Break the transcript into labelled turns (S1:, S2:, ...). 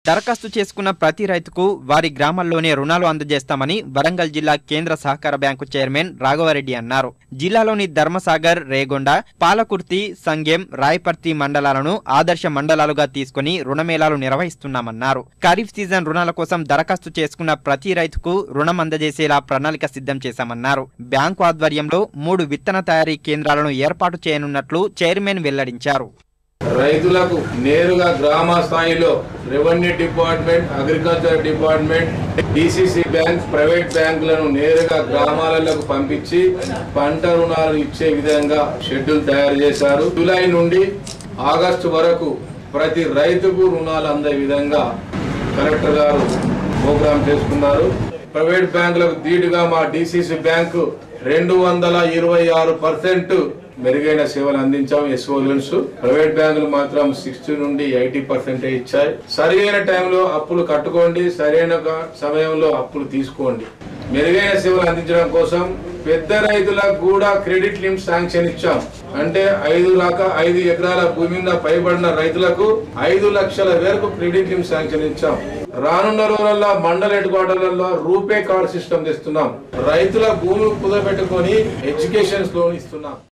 S1: దరఖాస్తు చేసుకున్న ప్రతి రైతుకు వారి గ్రామాల్లోనే రుణాలు అందజేస్తామని వరంగల్ జిల్లా కేంద్ర సహకార బ్యాంకు చైర్మన్ రాఘవరెడ్డి అన్నారు జిల్లాలోని ధర్మసాగర్ రేగొండ పాలకుర్తి సంగెం రాయపర్తి మండలాలను ఆదర్శ మండలాలుగా తీసుకుని రుణమేళాలు నిర్వహిస్తున్నామన్నారు ఖరీఫ్ సీజన్ రుణాల కోసం దరఖాస్తు చేసుకున్న ప్రతి రైతుకు రుణం అందజేసేలా ప్రణాళిక సిద్ధం చేశామన్నారు బ్యాంకు ఆధ్వర్యంలో మూడు విత్తన తయారీ కేంద్రాలను ఏర్పాటు చేయనున్నట్లు చైర్మన్ వెల్లడించారు
S2: రైతులకు నేరుగా గ్రామ స్థాయిలో revenue department agriculture department DCC bank private బ్యాంకులను నేరుగా గ్రామాలకు పంపించి పంట రుణాలు ఇచ్చే విధంగా షెడ్యూల్ తయారు చేశారు జూలై నుండి ఆగస్టు వరకు ప్రతి రైతుకు రుణాలు అందే విధంగా కలెక్టర్ గారు ప్రోగ్రామ్ చేసుకున్నారు ప్రైవేట్ బ్యాంకులకు ధీటుగా మా డిసిసి బ్యాంకు రెండు వందల ఇరవై ఆరు పర్సెంట్ మెరుగైన సేవలు అందించాం ఎస్ఓ లోన్స్ ప్రైవేట్ బ్యాంకులు మాత్రం సిక్స్టీ నుండి ఎయిటీ పర్సెంట్ ఇచ్చాయి సరైన టైంలో అప్పులు కట్టుకోండి సరైన క- సమయంలో అప్పులు తీసుకోండి మెరుగైన సేవలు అందించడం కోసం పెద్ద రైతులకు కూడా క్రెడిట్ లిమిట్ శాంక్షన్ ఇచ్చాం అంటే ఐదు లాక ఐదు ఎకరాల భూమి మీద పైబడిన రైతులకు ఐదు లక్షల వరకు క్రెడిట్ లిమిట్ శాంక్షన్ ఇచ్చాం రానున్న రోజుల్లో మండల హెడ్ క్వార్టర్లలో రూపే కార్డ్ సిస్టమ్ తెస్తున్నాం రైతుల భూమి కుదపెట్టుకొని ఎడ్యుకేషన్ లోన్ ఇస్తున్నాం